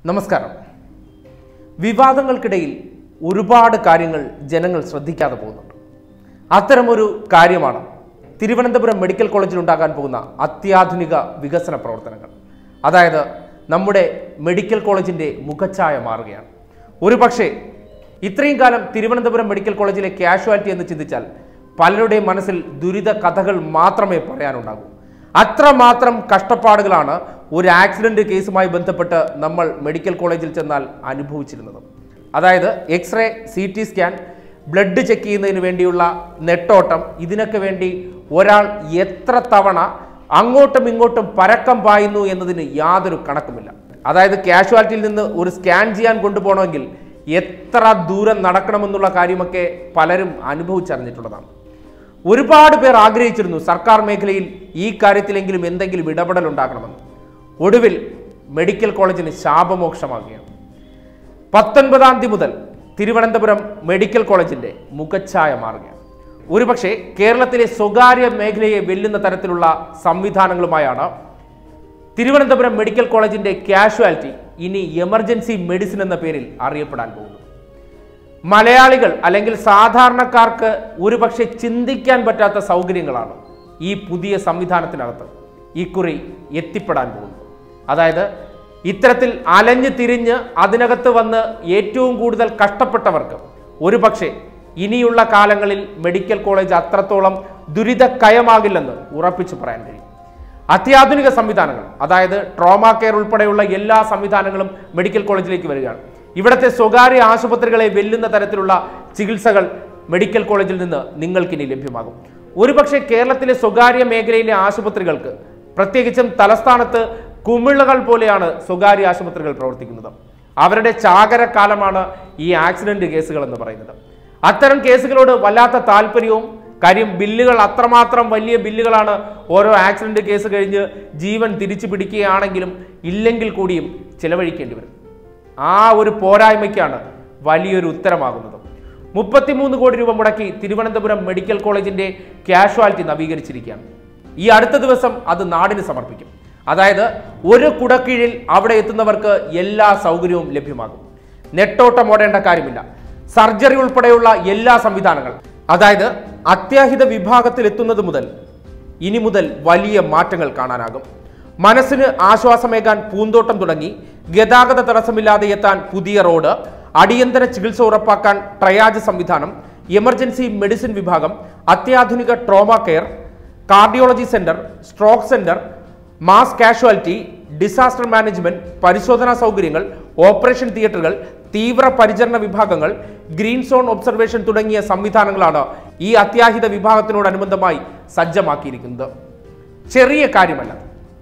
നമസ്കാരം വിവാദങ്ങൾക്കിടയിൽ ഒരുപാട് കാര്യങ്ങൾ ജനങ്ങൾ ശ്രദ്ധിക്കാതെ പോകുന്നുണ്ട് അത്തരമൊരു കാര്യമാണ് തിരുവനന്തപുരം മെഡിക്കൽ കോളേജിൽ ഉണ്ടാകാൻ പോകുന്ന അത്യാധുനിക വികസന പ്രവർത്തനങ്ങൾ അതായത് നമ്മുടെ മെഡിക്കൽ കോളേജിൻ്റെ മുഖച്ഛായ മാറുകയാണ് ഒരു പക്ഷേ ഇത്രയും കാലം തിരുവനന്തപുരം മെഡിക്കൽ കോളേജിലെ കാഷ്വാലിറ്റി എന്ന് ചിന്തിച്ചാൽ പലരുടെയും മനസ്സിൽ ദുരിത കഥകൾ മാത്രമേ പറയാനുണ്ടാകൂ അത്രമാത്രം കഷ്ടപ്പാടുകളാണ് ഒരു ആക്സിഡന്റ് കേസുമായി ബന്ധപ്പെട്ട് നമ്മൾ മെഡിക്കൽ കോളേജിൽ ചെന്നാൽ അനുഭവിച്ചിരുന്നത് അതായത് x ray C T scan blood check ചെയ്യുന്നതിന് വേണ്ടിയുള്ള നെട്ടോട്ടം ഇതിനൊക്കെ വേണ്ടി ഒരാൾ എത്ര തവണ അങ്ങോട്ടും ഇങ്ങോട്ടും പരക്കം പായുന്നു എന്നതിന് യാതൊരു കണക്കുമില്ല അതായത് കാഷ്വാലിറ്റിയിൽ നിന്ന് ഒരു സ്കാൻ ചെയ്യാൻ കൊണ്ടുപോകണമെങ്കിൽ എത്ര ദൂരം നടക്കണമെന്നുള്ള കാര്യമൊക്കെ പലരും അനുഭവിച്ചറിഞ്ഞിട്ടുള്ളതാണ് ഒരുപാട് പേർ ആഗ്രഹിച്ചിരുന്നു സർക്കാർ മേഖലയിൽ ഈ കാര്യത്തിലെങ്കിലും എന്തെങ്കിലും ഇടപെടൽ ഉണ്ടാക്കണമെന്ന് ഒടുവിൽ മെഡിക്കൽ കോളേജിന് ശാപമോക്ഷമാകുകയാണ് പത്തൊൻപതാം തീയതി മുതൽ തിരുവനന്തപുരം മെഡിക്കൽ കോളേജിന്റെ മുഖച്ഛായ മാറുകയാണ് ഒരുപക്ഷെ കേരളത്തിലെ സ്വകാര്യ മേഖലയെ വെല്ലുന്ന തരത്തിലുള്ള സംവിധാനങ്ങളുമായാണ് തിരുവനന്തപുരം മെഡിക്കൽ കോളേജിന്റെ കാഷ്വാലിറ്റി ഇനി എമർജൻസി മെഡിസിൻ എന്ന പേരിൽ അറിയപ്പെടാൻ പോകുന്നു മലയാളികൾ അല്ലെങ്കിൽ സാധാരണക്കാർക്ക് ഒരുപക്ഷെ ചിന്തിക്കാൻ പറ്റാത്ത സൗകര്യങ്ങളാണ് ഈ പുതിയ സംവിധാനത്തിനകത്ത് ഇക്കുറി എത്തിപ്പെടാൻ പോകുന്നത് അതായത് ഇത്തരത്തിൽ അലഞ്ഞു തിരിഞ്ഞ് അതിനകത്ത് വന്ന് ഏറ്റവും കൂടുതൽ കഷ്ടപ്പെട്ടവർക്ക് ഒരുപക്ഷെ ഇനിയുള്ള കാലങ്ങളിൽ മെഡിക്കൽ കോളേജ് അത്രത്തോളം ദുരിതക്കയമാകില്ലെന്ന് ഉറപ്പിച്ചു പറയാൻ കഴിയും അത്യാധുനിക സംവിധാനങ്ങൾ അതായത് ട്രോമ കെയർ ഉൾപ്പെടെയുള്ള എല്ലാ സംവിധാനങ്ങളും മെഡിക്കൽ കോളേജിലേക്ക് വരികയാണ് ഇവിടുത്തെ സ്വകാര്യ ആശുപത്രികളെ വെല്ലുന്ന തരത്തിലുള്ള ചികിത്സകൾ മെഡിക്കൽ കോളേജിൽ നിന്ന് നിങ്ങൾക്കിനി ലഭ്യമാകും ഒരുപക്ഷെ കേരളത്തിലെ സ്വകാര്യ മേഖലയിലെ ആശുപത്രികൾക്ക് പ്രത്യേകിച്ചും തലസ്ഥാനത്ത് കുമിളകൾ പോലെയാണ് സ്വകാര്യ ആശുപത്രികൾ പ്രവർത്തിക്കുന്നത് അവരുടെ ചാകരക്കാലമാണ് ഈ ആക്സിഡന്റ് കേസുകൾ എന്ന് പറയുന്നത് അത്തരം കേസുകളോട് വല്ലാത്ത താല്പര്യവും കാര്യം ബില്ലുകൾ അത്രമാത്രം വലിയ ബില്ലുകളാണ് ഓരോ ആക്സിഡന്റ് കേസ് കഴിഞ്ഞ് ജീവൻ തിരിച്ചു പിടിക്കുകയാണെങ്കിലും ഇല്ലെങ്കിൽ കൂടിയും ചിലവഴിക്കേണ്ടി വരും ആ ഒരു പോരായ്മയ്ക്കാണ് വലിയൊരു ഉത്തരമാകുന്നത് മുപ്പത്തിമൂന്ന് കോടി രൂപ മുടക്കി തിരുവനന്തപുരം മെഡിക്കൽ കോളേജിന്റെ കാഷ്വാലിറ്റി നവീകരിച്ചിരിക്കുകയാണ് ഈ അടുത്ത ദിവസം അത് നാടിന് സമർപ്പിക്കും അതായത് ഒരു കുടക്കീഴിൽ അവിടെ എത്തുന്നവർക്ക് എല്ലാ സൗകര്യവും ലഭ്യമാകും നെട്ടോട്ടം ഓടേണ്ട കാര്യമില്ല സർജറി ഉൾപ്പെടെയുള്ള എല്ലാ സംവിധാനങ്ങളും അതായത് അത്യാഹിത വിഭാഗത്തിൽ എത്തുന്നത് മുതൽ ഇനി മുതൽ വലിയ മാറ്റങ്ങൾ കാണാനാകും മനസ്സിന് ആശ്വാസമേകാൻ പൂന്തോട്ടം തുടങ്ങി ഗതാഗത തടസ്സമില്ലാതെ എത്താൻ പുതിയ റോഡ് അടിയന്തര ചികിത്സ ഉറപ്പാക്കാൻ ട്രയാജ് സംവിധാനം എമർജൻസി മെഡിസിൻ വിഭാഗം അത്യാധുനിക trauma care cardiology centre stroke centre mass casualty disaster management പരിശോധനാ സൗകര്യങ്ങൾ ഓപ്പറേഷൻ തിയേറ്ററുകൾ തീവ്ര പരിചരണ വിഭാഗങ്ങൾ ഗ്രീൻ സോൺ ഒബ്സർവേഷൻ തുടങ്ങിയ സംവിധാനങ്ങളാണ് ഈ അത്യാഹിത വിഭാഗത്തിനോടനുബന്ധമായി സജ്ജമാക്കിയിരിക്കുന്നത് ചെറിയ കാര്യമല്ല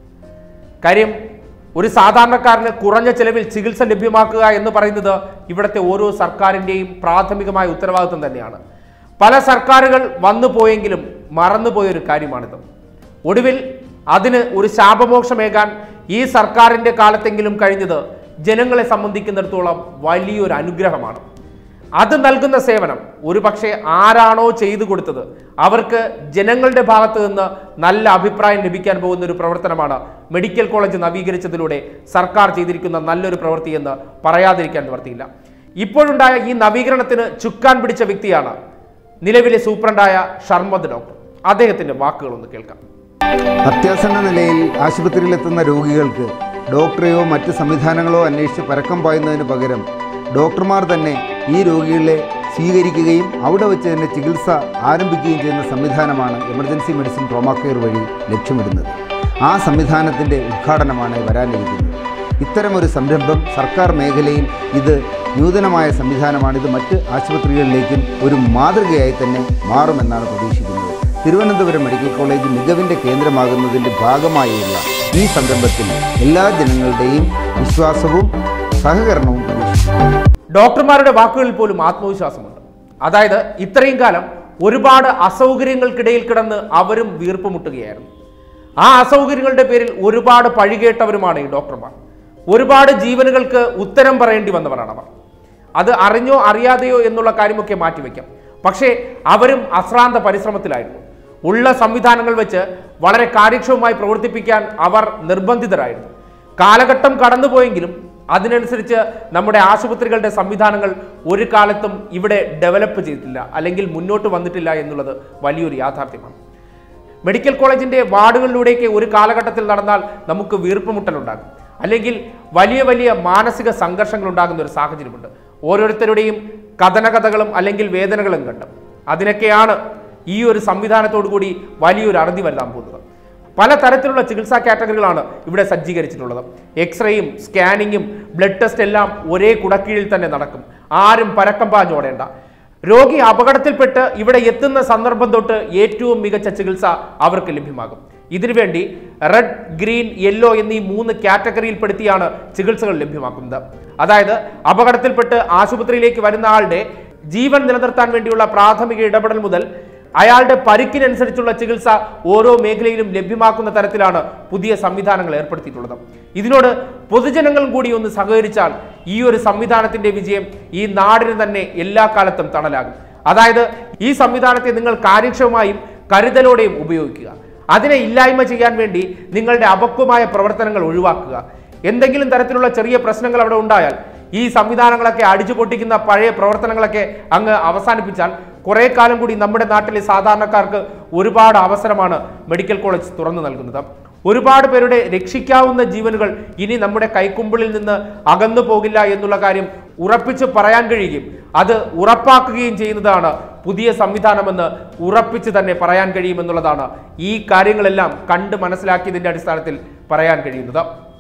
കാര്യം ഒരു സാധാരണക്കാരന് കുറഞ്ഞ ചെലവിൽ ചികിത്സ ലഭ്യമാക്കുക എന്ന് പറയുന്നത് ഇവിടുത്തെ ഓരോ സർക്കാരിൻ്റെയും പ്രാഥമികമായ ഉത്തരവാദിത്വം തന്നെയാണ് പല സർക്കാരുകൾ വന്നു പോയെങ്കിലും മറന്നുപോയൊരു കാര്യമാണിത് ഒടുവിൽ അതിന് ഒരു ശാപമോക്ഷമേകാൻ ഈ സർക്കാരിൻ്റെ കാലത്തെങ്കിലും കഴിഞ്ഞത് ജനങ്ങളെ സംബന്ധിക്കുന്നിടത്തോളം വലിയൊരു അനുഗ്രഹമാണ് അത് നൽകുന്ന സേവനം ഒരുപക്ഷെ ആരാണോ ചെയ്തു കൊടുത്തത് അവർക്ക് ജനങ്ങളുടെ ഭാഗത്ത് നിന്ന് നല്ല അഭിപ്രായം ലഭിക്കാൻ പോകുന്ന ഒരു പ്രവർത്തനമാണ് മെഡിക്കൽ കോളേജ് നവീകരിച്ചതിലൂടെ സർക്കാർ ചെയ്തിരിക്കുന്ന നല്ലൊരു പ്രവൃത്തി എന്ന് പറയാതിരിക്കാൻ നിവർത്തിയില്ല ഇപ്പോഴുണ്ടായ ഈ നവീകരണത്തിന് ചുക്കാൻ പിടിച്ച വ്യക്തിയാണ് നിലവിലെ സൂപ്രണ്ടായ ഷർമദ് ഡോക്ടർ അദ്ദേഹത്തിന്റെ വാക്കുകളൊന്ന് കേൾക്കാം അത്യാസന്ന നിലയിൽ ആശുപത്രിയിലെത്തുന്ന രോഗികൾക്ക് ഡോക്ടറെയോ മറ്റ് സംവിധാനങ്ങളോ അന്വേഷിച്ച് പരക്കം പായുന്നതിന് പകരം ഡോക്ടർമാർ തന്നെ ഈ രോഗികളെ സ്വീകരിക്കുകയും അവിടെ വെച്ച് തന്നെ ചികിത്സ ആരംഭിക്കുകയും ചെയ്യുന്ന സംവിധാനമാണ് എമർജൻസി മെഡിസിൻ ട്രോമാ കെയർ വഴി ലക്ഷ്യമിടുന്നത് ആ സംവിധാനത്തിൻ്റെ ഉദ്ഘാടനമാണ് വരാനിരിക്കുന്നത് ഇത്തരമൊരു സംരംഭം സർക്കാർ മേഖലയിൽ ഇത് നൂതനമായ സംവിധാനമാണ് ഇത് മറ്റ് ആശുപത്രികളിലേക്കും ഒരു മാതൃകയായി തന്നെ മാറുമെന്നാണ് പ്രതീക്ഷിക്കുന്നത് തിരുവനന്തപുരം മെഡിക്കൽ കോളേജ് മികവിൻ്റെ കേന്ദ്രമാകുന്നതിൻ്റെ ഭാഗമായുള്ള ഈ സംരംഭത്തിൽ എല്ലാ ജനങ്ങളുടെയും വിശ്വാസവും സഹകരണവും പ്രതീക്ഷിക്കുന്നു ഡോക്ടർമാരുടെ വാക്കുകളിൽ പോലും ആത്മവിശ്വാസമുണ്ട് അതായത് ഇത്രയും കാലം ഒരുപാട് അസൗകര്യങ്ങൾക്കിടയിൽ കിടന്ന് അവരും വീർപ്പുമുട്ടുകയായിരുന്നു ആ അസൗകര്യങ്ങളുടെ പേരിൽ ഒരുപാട് പഴികേട്ടവരുമാണ് ഈ ഡോക്ടർമാർ ഒരുപാട് ജീവനുകൾക്ക് ഉത്തരം പറയേണ്ടി വന്നവരാണ് അവർ അത് അറിഞ്ഞോ അറിയാതെയോ എന്നുള്ള കാര്യമൊക്കെ മാറ്റിവെക്കാം പക്ഷേ അവരും അശ്രാന്ത പരിശ്രമത്തിലായിരുന്നു ഉള്ള സംവിധാനങ്ങൾ വെച്ച് വളരെ കാര്യക്ഷമമായി പ്രവർത്തിപ്പിക്കാൻ അവർ നിർബന്ധിതരായിരുന്നു കാലഘട്ടം കടന്നുപോയെങ്കിലും അതിനനുസരിച്ച് നമ്മുടെ ആശുപത്രികളുടെ സംവിധാനങ്ങൾ ഒരു കാലത്തും ഇവിടെ ഡെവലപ്പ് ചെയ്തിട്ടില്ല അല്ലെങ്കിൽ മുന്നോട്ട് വന്നിട്ടില്ല എന്നുള്ളത് വലിയൊരു യാഥാർത്ഥ്യമാണ് മെഡിക്കൽ കോളേജിന്റെ വാർഡുകളിലൂടെയൊക്കെ ഒരു കാലഘട്ടത്തിൽ നടന്നാൽ നമുക്ക് വീർപ്പുമുട്ടലുണ്ടാകും അല്ലെങ്കിൽ വലിയ വലിയ മാനസിക സംഘർഷങ്ങൾ ഉണ്ടാകുന്ന ഒരു സാഹചര്യമുണ്ട് ഓരോരുത്തരുടെയും കഥനകഥകളും അല്ലെങ്കിൽ വേദനകളും കണ്ട് അതിനൊക്കെയാണ് ഈ ഒരു സംവിധാനത്തോടു കൂടി വലിയൊരു അറുതി വരാൻ പോകുന്നത് പല തരത്തിലുള്ള ചികിത്സാ കാറ്റഗറികളാണ് ഇവിടെ സജ്ജീകരിച്ചിട്ടുള്ളത് എക്സ്റേയും സ്കാനിങ്ങും ബ്ലഡ് ടെസ്റ്റ് എല്ലാം ഒരേ കുടക്കീഴിൽ തന്നെ നടക്കും ആരും പരക്കം പാഞ്ഞോടേണ്ട രോഗി അപകടത്തിൽപ്പെട്ട് ഇവിടെ എത്തുന്ന സന്ദർഭം തൊട്ട് ഏറ്റവും മികച്ച ചികിത്സ അവർക്ക് ലഭ്യമാകും ഇതിനുവേണ്ടി റെഡ് ഗ്രീൻ യെല്ലോ എന്നീ മൂന്ന് കാറ്റഗറിയിൽപ്പെടുത്തിയാണ് ചികിത്സകൾ ലഭ്യമാക്കുന്നത് അതായത് അപകടത്തിൽപ്പെട്ട് ആശുപത്രിയിലേക്ക് വരുന്ന ആളുടെ ജീവൻ നിലനിർത്താൻ വേണ്ടിയുള്ള പ്രാഥമിക ഇടപെടൽ മുതൽ അയാളുടെ പരിക്കിനനുസരിച്ചുള്ള ചികിത്സ ഓരോ മേഖലയിലും ലഭ്യമാക്കുന്ന തരത്തിലാണ് പുതിയ സംവിധാനങ്ങൾ ഏർപ്പെടുത്തിയിട്ടുള്ളത് ഇതിനോട് പൊതുജനങ്ങളും കൂടി ഒന്ന് സഹകരിച്ചാൽ ഈ ഒരു സംവിധാനത്തിന്റെ വിജയം ഈ നാടിന് തന്നെ എല്ലാ കാലത്തും തണലാകും അതായത് ഈ സംവിധാനത്തെ നിങ്ങൾ കാര്യക്ഷമമായും കരുതലോടെയും ഉപയോഗിക്കുക അതിനെ ഇല്ലായ്മ ചെയ്യാൻ വേണ്ടി നിങ്ങളുടെ അപക്വമായ പ്രവർത്തനങ്ങൾ ഒഴിവാക്കുക എന്തെങ്കിലും തരത്തിലുള്ള ചെറിയ പ്രശ്നങ്ങൾ അവിടെ ഉണ്ടായാൽ ഈ സംവിധാനങ്ങളൊക്കെ അടിച്ചു പൊട്ടിക്കുന്ന പഴയ പ്രവർത്തനങ്ങളൊക്കെ അങ്ങ് അവസാനിപ്പിച്ചാൽ കുറെ കാലം കൂടി നമ്മുടെ നാട്ടിലെ സാധാരണക്കാർക്ക് ഒരുപാട് അവസരമാണ് മെഡിക്കൽ കോളേജ് തുറന്നു നൽകുന്നത് ഒരുപാട് പേരുടെ രക്ഷിക്കാവുന്ന ജീവനുകൾ ഇനി നമ്മുടെ കൈക്കുമ്പിളിൽ നിന്ന് അകന്നു പോകില്ല എന്നുള്ള കാര്യം ഉറപ്പിച്ച് പറയാൻ കഴിയുകയും അത് ഉറപ്പാക്കുകയും ചെയ്യുന്നതാണ് പുതിയ സംവിധാനമെന്ന് ഉറപ്പിച്ച് തന്നെ പറയാൻ കഴിയുമെന്നുള്ളതാണ് ഈ കാര്യങ്ങളെല്ലാം കണ്ട് മനസ്സിലാക്കിയതിന്റെ അടിസ്ഥാനത്തിൽ പറയാൻ കഴിയുന്നത്